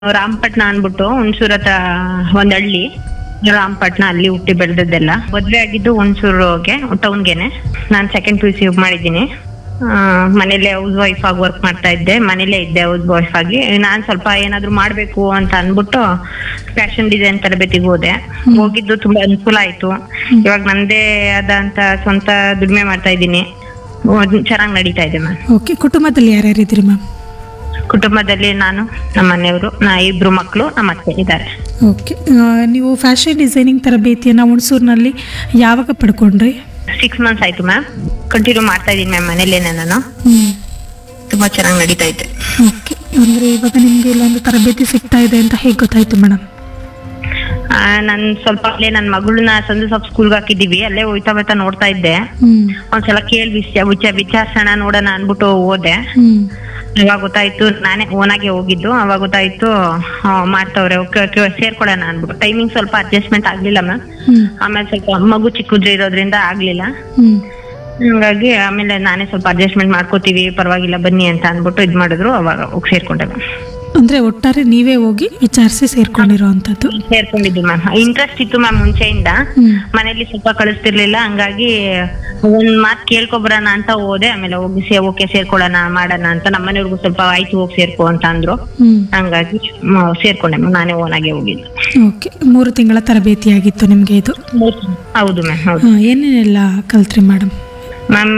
ರಾಮಪಟ್ನ ಅನ್ಬಿಟ್ಟು ಹುಣಸೂರ್ ಹತ್ರ ಒಂದ್ ಹಳ್ಳಿ ರಾಮಪಟ್ನ ಅಲ್ಲಿ ಹುಟ್ಟಿ ಬೆಳೆದದ್ದೆಲ್ಲ ಮದ್ವೆ ಆಗಿದ್ದು ಹುಣಸೂರ್ಗೆ ಟೌನ್ಗೆನೆ ನಾನ್ ಸೆಕೆಂಡ್ ಪಿ ಯು ಸಿ ಮಾಡಿದ್ದೀನಿ ಆ, ಮನೇಲೆ ಹೌಸ್ ವೈಫ್ ಆಗಿ ವರ್ಕ್ ಮಾಡ್ತಾ ಇದ್ದೆ ಮನೇಲೆ ಇದ್ದೆ ಹೌಸ್ ವೈಫ್ ಆಗಿ ನಾನ್ ಸ್ವಲ್ಪ ಏನಾದ್ರು ಮಾಡ್ಬೇಕು ಅಂತ ಅನ್ಬಿಟ್ಟು ಫ್ಯಾಷನ್ ಡಿಸೈನ್ ತರಬೇತಿಗೆ ಹೋದೆ ಹೋಗಿದ್ದು ತುಂಬಾ ಅನುಕೂಲ ಆಯ್ತು ಇವಾಗ ನಂದೇ ಆದಂತ ಸ್ವಂತ ದುಡಿಮೆ ಮಾಡ್ತಾ ಇದ್ದೀನಿ ಚೆನ್ನಾಗಿ ನಡೀತಾ ಇದೆ ಮ್ಯಾಮ್ ಓಕೆ ಕುಟುಂಬದಲ್ಲಿ ಯಾರ್ಯಾರು ಇದ್ದೀರಿ ಮ್ಯಾಮ್ ಕುಟುಂಬದಲ್ಲಿ ನಾನು ನಮ್ಮ ಮನೆಯವರು ನಾ ಇಬ್ರು ಮಕ್ಕಳು ನಮ್ಮ ಅತ್ತೆ ಇದ್ದಾರೆ ಓಕೆ ಆ, ನೀವು ಫ್ಯಾಷನ್ ಡಿಸೈನಿಂಗ್ ತರಬೇತಿಯನ್ನು ಹುಣಸೂರಿನಲ್ಲಿ ಯಾವಾಗ ಪಡ್ಕೊಂಡ್ರಿ ಸಿಕ್ಸ್ ಮಂತ್ಸ್ ಆಯ್ತು ಮ್ಯಾಮ್ ಕಂಟಿನ್ಯೂ ಮಾಡ್ತಾ ಇದೀನಿ ಮ್ಯಾಮ್ ಮನೇಲೇನೆ ನಾನು ತುಂಬಾ ಚೆನ್ನಾಗಿ ನಡೀತಾ ಇದೆ ಓಕೆ ಅಂದರೆ ಇವಾಗ ನಿಮಗೆ ಇಲ್ಲೊಂದು ತರಬೇತಿ ಸಿಗ್ತಾ ಇದೆ ಅಂತ ಹೇಗೆ ಗೊತ್ತಾಯ್ತು ಮೇಡಮ್ ಆ, ನಾನ್ ಸ್ವಲ್ಪ ಅಲ್ಲೇ ನನ್ನ ಮಗಳನ್ನ ಸಂದು ಸ್ವಲ್ಪ ಸ್ಕೂಲ್ಗೆ ಹಾಕಿದೀವಿ ಅಲ್ಲೇ ಹೋಯ್ತಾ ಬರ್ತಾ ನೋಡ್ತಾ ಇದ್ದೆ ಹ್ಞೂ ಒಂದ್ಸಲ ಕೇಳಿ ವಿಚಾರ ವಿಚಾರ ವಿಚಾರಿಸೋಣ ನೋಡೋಣ ಅನ್ಬಿಟ್ಟು ಹೋದೆ ಹ್ಞೂ ಅವಾಗ ಗೊತ್ತಾಯ್ತು ನಾನೇ ಓನಾಗೆ ಹೋಗಿದ್ದು ಅವಾಗ ಗೊತ್ತಾಯ್ತು ಆ, ಮಾಡ್ತವ್ರೆ ಓಕೆ ಓಕೆ ಸೇರ್ಕೊಳ್ಳೋಣ ಅನ್ಬಿಟ್ಟು ಟೈಮಿಂಗ್ ಸ್ವಲ್ಪ ಅಡ್ಜಸ್ಟ್ಮೆಂಟ್ ಆಗ್ಲಿಲ್ಲ ಮ್ಯಾಮ್ ಹ್ಞೂ ಆಮೇಲೆ ಸ್ವಲ್ಪ ಮಗು ಚಿಕ್ಕುದ್ರೆ ಇರೋದ್ರಿಂದ ಆಗ್ಲಿಲ್ಲ ಹ್ಞೂ ಹಂಗಾಗಿ ಆಮೇಲೆ ನಾನೇ ಸ್ವಲ್ಪ ಅಡ್ಜಸ್ಟ್ಮೆಂಟ್ ಮಾಡ್ಕೋತೀವಿ ಪರವಾಗಿಲ್ಲ ಬನ್ನಿ ಅಂತ ಅನ್ಬಿಟ್ಟು ಇದ್ ಮಾಡಿದ್ರು ಅವಾಗ ಹೋಗಿ ಸೇರ್ಕೊಂಡೆ ಮ್ಯಾಮ್ ಅಂದರೆ ಒಟ್ಟಾರೆ ನೀವೇ ಹೋಗಿ ವಿಚಾರಿಸಿ ಸೇರ್ಕೊಂಡಿರೋ ಅಂಥದ್ದು ಸೇರ್ಕೊಂಡಿದ್ದು ಮ್ಯಾಮ್ ಇಂಟ್ರೆಸ್ಟ್ ಇತ್ತು ಮ್ಯಾಮ್ ಮುಂಚೆಯಿಂದ ಹ್ಞೂ ಮನೇಲಿ ಸ್ವಲ್ಪ ಕಳಿಸ್ತಿರ್ಲಿಲ್ಲ ಹಂಗಾಗಿ ಒಂದ್ ಮಾತ್ ಕೇಳ್ಕೊಬರೋಣ ಅಂತ ಹೋದೆ ಆಮೇಲೆ ಹೋಗಿ ಸೇ ಓಕೆ ಸೇರ್ಕೊಳ್ಳೋಣ ಮಾಡೋಣ ಅಂತ ನಮ್ಮನೆಯವ್ರಿಗೂ ಸ್ವಲ್ಪ ಆಯ್ತು ಹೋಗಿ ಸೇರ್ಕೊ ಅಂತ ಅಂದ್ರು ಹ್ಞೂ ಹಂಗಾಗಿ ಮ- ಸೇರ್ಕೊಂಡೆ ಮ್ಯಾಮ್ ನಾನೇ ಓನಾಗೆ ಹೋಗಿದ್ದು ಓಕೆ ಮೂರು ತಿಂಗಳ ತರಬೇತಿ ಆಗಿತ್ತು ನಿಮಗೆ ಇದು ಹೌದು ಮ್ಯಾಮ್ ಹೌದು ಹಾಂ ಏನೇನೆಲ್ಲ ಕಲ್ತ್ರಿ ಮೇಡಮ್ ಮ್ಯಾಮ್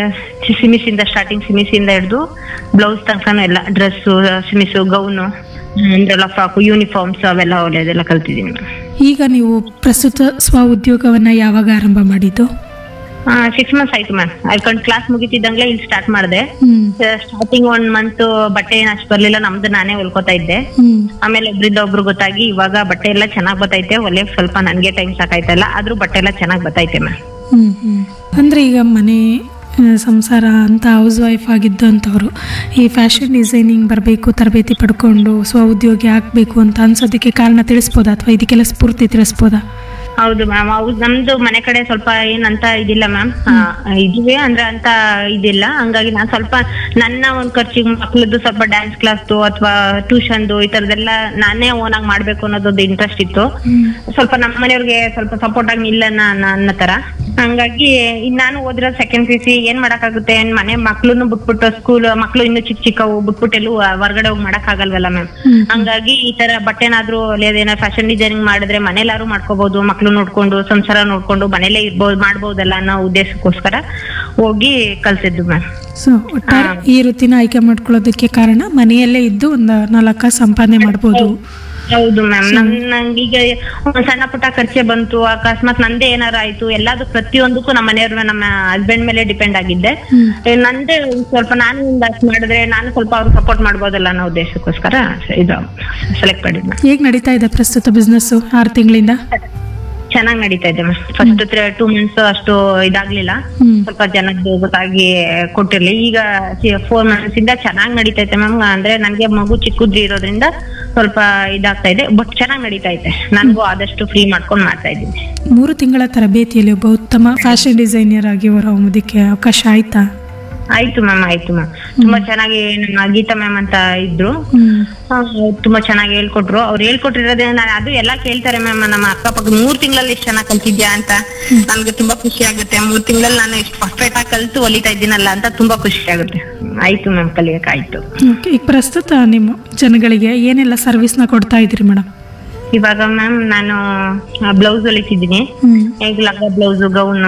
ಸಿಮಿಸ್ ಇಂದ ಸ್ಟಾರ್ಟಿಂಗ್ ಸಿಮಿಸ್ ಇಂದ ಹಿಡಿದು ಬ್ಲೌಸ್ ತನಕನೂ ಎಲ್ಲ ಡ್ರೆಸ್ ಸಿಮಿಸು ಗೌನು ಅಂದ್ರೆಲ್ಲ ಫ್ರಾಕು ಯೂನಿಫಾರ್ಮ್ಸ್ ಅವೆಲ್ಲ ಒಳ್ಳೆಯದೆಲ್ಲ ಕಲ್ತಿದ್ದೀನಿ ಮ್ಯಾಮ್ ಈಗ ನೀವು ಪ್ರಸ್ತುತ ಸ್ವ ಉದ್ಯೋಗವನ್ನು ಯಾವಾಗ ಆರಂಭ ಮಾಡಿದ್ದು ಸಿಕ್ಸ್ ಮಂತ್ಸ್ ಆಯ್ತು ಮ್ಯಾಮ್ ಅಲ್ಕೊಂಡು ಕ್ಲಾಸ್ ಮುಗಿತಿದ್ದಂಗ್ಲೇ ಇಲ್ಲಿ ಸ್ಟಾರ್ಟ್ ಮಾಡಿದೆ ಹ್ಞೂ ಸ್ಟಾರ್ಟಿಂಗ್ ಒಂದ್ ಮಂತ್ ಬಟ್ಟೆ ಏನ್ ಅಷ್ಟು ಬರ್ಲಿಲ್ಲ ನಮ್ದು ನಾನೇ ಹೊಲ್ಕೋತಾ ಇದ್ದೆ ಹ್ಞೂ ಆಮೇಲೆ ಒಬ್ರಿಂದ ಒಬ್ರು ಗೊತ್ತಾಗಿ ಇವಾಗ ಬಟ್ಟೆ ಎಲ್ಲ ಚೆನ್ನಾಗ್ ಬರ್ತೈತೆ ಒಲೆ ಸ್ವಲ್ಪ ನನ್ಗೆ ಟೈಮ್ ಸಾಕಾಯ್ತಲ್ಲ ಆದ್ರೂ ಬಟ್ಟೆ ಎಲ್ಲ ಚೆನ್ನಾಗ್ ಬರ್ತೈತೆ ಮ್ಯಾಮ್ ಹ್ಮ್ ಹ್ಮ್ ಅಂದ್ರೆ ಈಗ ಮನೆ ಆ, ಸಂಸಾರ ಅಂತ ಹೌಸ್ ವೈಫ್ ಆಗಿದ್ದಂಥವ್ರು ಈ ಫ್ಯಾಷನ್ ಡಿಸೈನಿಂಗ್ ಬರಬೇಕು ತರಬೇತಿ ಪಡ್ಕೊಂಡು ಸ್ವ ಉದ್ಯೋಗಿ ಆಗಬೇಕು ಅಂತ ಅನ್ಸೋದಕ್ಕೆ ಕಾರಣ ತಿಳಿಸ್ಬೋದಾ ಅಥವಾ ಇದಕ್ಕೆಲ್ಲ ಸ್ಫೂರ್ತಿ ತಿಳಿಸ್ಬೋದಾ ಹೌದು ಮ್ಯಾಮ್ ಹೌದು ನಮ್ದು ಮನೆ ಕಡೆ ಸ್ವಲ್ಪ ಏನಂತ ಇದಿಲ್ಲ ಮ್ಯಾಮ್ ಇದಿವೆ ಅಂದ್ರೆ ಅಂತ ಇದಿಲ್ಲ ಹಂಗಾಗಿ ನಾನ್ ಸ್ವಲ್ಪ ನನ್ನ ಒಂದ್ ಖರ್ಚಿಗೆ ಮಕ್ಳದ್ದು ಸ್ವಲ್ಪ ಡ್ಯಾನ್ಸ್ ಕ್ಲಾಸ್ದು ಅಥವಾ ಟ್ಯೂಷನ್ದು ಈ ತರದೆಲ್ಲ ನಾನೇ ಓನ್ ಆಗಿ ಮಾಡ್ಬೇಕು ಅನ್ನೋದೊಂದು ಇಂಟ್ರೆಸ್ಟ್ ಇತ್ತು ಸ್ವಲ್ಪ ನಮ್ಮ ಮನೆಯವ್ರಿಗೆ ಸ್ವಲ್ಪ ಸಪೋರ್ಟ್ ಆಗಿ ನಿಲ್ಲನ ಅನ್ನೋ ಅನ್ನೋ ತರ ಹಂಗಾಗಿ ಇನ್ ನಾನು ಓದಿರೋ ಸೆಕೆಂಡ್ ಪಿ ಸಿ ಏನ್ ಮಾಡಕ್ಕಾಗುತ್ತೆ ಮನೆ ಮಕ್ಳುನು ಬಿಟ್ಬಿಟ್ಟು ಸ್ಕೂಲ್ ಮಕ್ಳು ಇನ್ನು ಚಿಕ್ಕ ಚಿಕ್ಕವು ಬಿಟ್ಬಿಟ್ಟು ಎಲ್ಲೂ ಹೊರಗಡೆ ಹೋಗಿ ಮಾಡಕ್ ಆಗಲ್ವಲ್ಲ ಮ್ಯಾಮ್ ಹಂಗಾಗಿ ಈ ತರ ಬಟ್ಟೆನಾದ್ರೂ ಅಲ್ಲೇದೇನೋ ಫ್ಯಾಷನ್ ಡಿಸೈನಿಂಗ್ ಮಾಡಿದ್ರೆ ಮನೇಲಾರು ಮಾಡ್ಕೋಬಹುದು ಮಕ್ಳು ನೋಡ್ಕೊಂಡು ಸಂಸಾರ ನೋಡ್ಕೊಂಡು ಮನೇಲೆ ಇರ್ಬೋದು ಮಾಡ್ಬೋದಲ್ಲ ಅನ್ನೋ ಉದ್ದೇಶಕ್ಕೋಸ್ಕರ ಹೋಗಿ ಕಲ್ಸಿದ್ದು ಮ್ಯಾಮ್ ಸೊ ಒಟ್ಟಾರೆ ಈ ವೃತ್ತಿನ ಆಯ್ಕೆ ಮಾಡ್ಕೊಳ್ಳೋದಕ್ಕೆ ಕಾರಣ ಮನೆಯಲ್ಲೇ ಇದ್ದು ಒಂದು ನಾಲ್ಕು ಸಂಪಾದನೆ ಮಾಡ್ಬೋದು ಹೌದು ಮ್ಯಾಮ್ ನನ್ ನಂಗೀಗ ಒಂದ್ ಸಣ್ಣ ಪುಟ್ಟ ಖರ್ಚೆ ಬಂತು ಅಕಸ್ಮಾತ್ ನಂದೇ ಏನಾರ ಆಯ್ತು ಎಲ್ಲದೂ ಪ್ರತಿಯೊಂದಕ್ಕೂ ನಮ್ಮ ಮನೆಯವ್ರ ನಮ್ಮ ಹಸ್ಬೆಂಡ್ ಮೇಲೆ ಡಿಪೆಂಡ್ ಆಗಿದ್ದೆ ಹ್ಮ್. ಏ, ನಂದೇ ಒಂದ್ ಸ್ವಲ್ಪ ನಾನು ಒಂದಷ್ಟು ಮಾಡಿದ್ರೆ ನಾನು ಸ್ವಲ್ಪ ಅವ್ರಿಗೆ ಸಪೋರ್ಟ್ ಮಾಡ್ಬೋದಲ್ಲ ಅನ್ನೋ ಉದ್ದೇಶಕ್ಕೋಸ್ಕರ ಇದು ಸೆಲೆಕ್ಟ್ ಮಾಡಿದ್ ಮ್ಯಾಮ್ ಹೇಗೆ ನಡೀತಾ ಇದೆ ಪ್ರಸ್ತುತ ಬಿಸ್ನೆಸ್ಸು ಆರು ತಿಂಗಳಿಂದ ಚೆನ್ನಾಗಿ ನಡೀತಾ ಇದೆ ಮ್ಯಾಮ್ ಫಸ್ಟ್ ಟೂ ಮಂತ್ಸ್ ಅಷ್ಟು ಇದಾಗ್ಲಿಲ್ಲ ಹ್ಮ್ ಸ್ವಲ್ಪ ಜನದ್ದು ಗೊತ್ತಾಗಿ ಕೊಟ್ಟಿರ್ಲಿ ಈಗ ಫೋರ್ ಮಂತ್ಸ್ ಇಂದ ಚೆನ್ನಾಗಿ ನಡೀತೈತೆ ಮ್ಯಾಮ್ ಅಂದ್ರೆ ನನ್ಗೆ ಮಗು ಚಿಕ್ಕದ್ರಿ ಇರೋದ್ರಿಂದ ಸ್ವಲ್ಪ ಇದಾಗ್ತಾ ಇದೆ ಬಟ್ ಚೆನ್ನಾಗಿ ನಡೀತಾ ಇದೆ ನನಗೂ ಆದಷ್ಟು ಫ್ರೀ ಮಾಡ್ಕೊಂಡು ಮಾಡ್ತಾ ಇದ್ದೀನಿ ಮೂರು ತಿಂಗಳ ತರಬೇತಿಯಲ್ಲಿ ಒಬ್ಬ ಉತ್ತಮ ಫ್ಯಾಷನ್ ಡಿಸೈನರ್ ಆಗಿ ಹೊರಹೊಮ್ಮೋದಕ್ಕೆ ಅವಕಾಶ ಆಯ್ತಾ ಆಯ್ತು ಮ್ಯಾಮ್ ಆಯ್ತು ಮ್ಯಾಮ್ ತುಂಬಾ ಚೆನ್ನಾಗಿ ನಮ್ಮ ಗೀತಾ ಮ್ಯಾಮ್ ಅಂತ ಇದ್ರು ಹ್ಮ್ ಆ, ತುಂಬಾ ಚೆನ್ನಾಗಿ ಹೇಳ್ಕೊಟ್ರು ಅವ್ರು ಹೇಳ್ಕೊಟ್ಟಿರೋದೇ ನಾನು ಅದು ಎಲ್ಲ ಕೇಳ್ತಾರೆ ಮ್ಯಾಮ್ ನಮ್ಮ ಅಕ್ಕಪಕ್ಕ ಮೂರ್ ತಿಂಗಳಲ್ಲಿ ಎಷ್ಟು ಚೆನ್ನಾಗಿ ಕಲ್ತಿದ್ಯಾ ಅಂತ ನನ್ಗೆ ತುಂಬಾ ಖುಷಿ ಆಗುತ್ತೆ ಮೂರ್ ತಿಂಗಳಲ್ಲಿ ನಾನು ಎಷ್ಟು ಪರ್ಫೆಕ್ಟ್ ಆಗಿ ಕಲ್ತು ಹೊಲಿತಾ ಇದ್ದೀನಲ್ಲ ಅಂತ ತುಂಬಾ ಖುಷಿ ಆಗುತ್ತೆ ಆಯ್ತು ಮ್ಯಾಮ್ ಕಲಿಯಕ್ ಆಯ್ತು ಓಕೆ ಈಗ ಪ್ರಸ್ತುತ ನಿಮ್ಮ ಜನಗಳಿಗೆ ಏನೆಲ್ಲ ಸರ್ವಿಸ್ನ ಕೊಡ್ತಾ ಇದ್ದೀರಿ ಮೇಡಮ್ ಇವಾಗ ಮ್ಯಾಮ್ ನಾನು ಬ್ಲೌಸ್ ಹೊಲಿತಿದ್ದೀನಿ ಹ್ಮ್ ಈಗ ಲಂಗ ಬ್ಲೌಸ್ ಗೌನು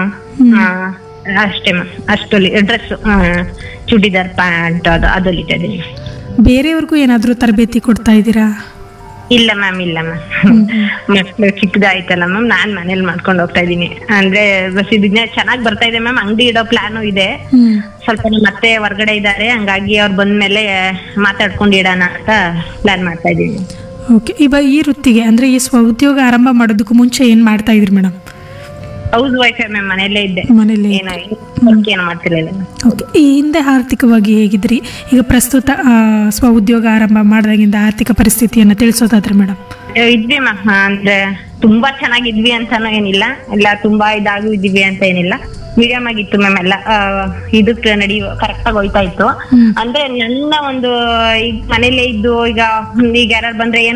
ಅಷ್ಟೇ ಮ್ಯಾಮ್ ಅಷ್ಟು ಡ್ರೆಸ್ ಚೂಡಿದಾರ್ ಪ್ಯಾಂಟ್ ಅದು ಅದು ಹೊಲಿತಾ ಇದ್ದೀನಿ ಬೇರೆಯವ್ರಿಗೂ ಏನಾದರೂ ತರಬೇತಿ ಕೊಡ್ತಾ ಇದ್ದೀರಾ ಇಲ್ಲ ಮ್ಯಾಮ್ ಇಲ್ಲ ಮ್ಯಾಮ್ ಮಕ್ಳು ಚಿಕ್ಕದಾಯ್ತಲ್ಲ ಮ್ಯಾಮ್ ನಾನ್ ಮನೇಲಿ ಮಾಡ್ಕೊಂಡು ಹೋಗ್ತಾ ಇದೀನಿ ಅಂದ್ರೆ ಬಸ್ ಇದನ್ನ ಚೆನ್ನಾಗಿ ಬರ್ತಾ ಇದೆ ಮ್ಯಾಮ್ ಅಂಗಡಿ ಇಡೋ ಪ್ಲಾನು ಇದೆ ಹ್ಮ್ ಸ್ವಲ್ಪ ನಮ್ಮ ಮತ್ತೆ ಹೊರಗಡೆ ಇದ್ದಾರೆ ಹಂಗಾಗಿ ಅವ್ರು ಬಂದ್ಮೇಲೆ ಮಾತಾಡ್ಕೊಂಡು ಇಡೋಣ ಅಂತ ಪ್ಲಾನ್ ಮಾಡ್ತಾ ಇದೀನಿ ಓಕೆ ಇವಾಗ ಈ ವೃತ್ತಿಗೆ ಅಂದರೆ ಈ ಸ್ವ ಉದ್ಯೋಗ ಆರಂಭ ಮಾಡೋದಕ್ಕೂ ಮುಂಚೆ ಏನು ಮಾಡ್ತಾ ಇದ್ರಿ ಮೇಡಮ್ ಹೌಸ್ ವೈಫ್ ಮ್ಯಾಮ್ ಮನೇಲೇ ಇದ್ದೆ ಮನೇಲಿ ಏನೋ ವರ್ಕ್ ಏನು ಮಾಡ್ತಿರ್ಲಿಲ್ಲ ಓಕೆ ಈ ಹಿಂದೆ ಆರ್ಥಿಕವಾಗಿ ಹೇಗಿದ್ರಿ ಈಗ ಪ್ರಸ್ತುತ ಆ, ಸ್ವ ಉದ್ಯೋಗ ಆರಂಭ ಮಾಡಿದಾಗಿಂದ ಆರ್ಥಿಕ ಪರಿಸ್ಥಿತಿಯನ್ನು ತಿಳಿಸೋದಾದ್ರೆ ಮೇಡಮ್ ಏ, ಇದ್ವಿ ಮ್ಯಾಮ್ ಅಂದ್ರೆ ತುಂಬಾ ಚೆನ್ನಾಗಿದ್ವಿ ಅಂತಾನು ಏನಿಲ್ಲ ಇಲ್ಲ ತುಂಬಾ ಇದಾಗೂ ಇದ್ವಿ ಅಂತ ಏನಿಲ್ಲ ಮೀಡಿಯಂ ಆಗಿತ್ತು ಮ್ಯಾಮ್ ಎಲ್ಲ ಆ, ಇದಕ್ಕೆ ನಡೆಯುವ ಕರೆಕ್ಟ್ ಆಗಿ ಹೋಯ್ತಾ ಇತ್ತು ಹ್ಮ್. ಅಂದ್ರೆ ನನ್ನ ಒಂದು ಈಗ ಮನೇಲೆ ಇದ್ದು ಈಗ ಈಗ ಯಾರು ಬಂದ್ರೆ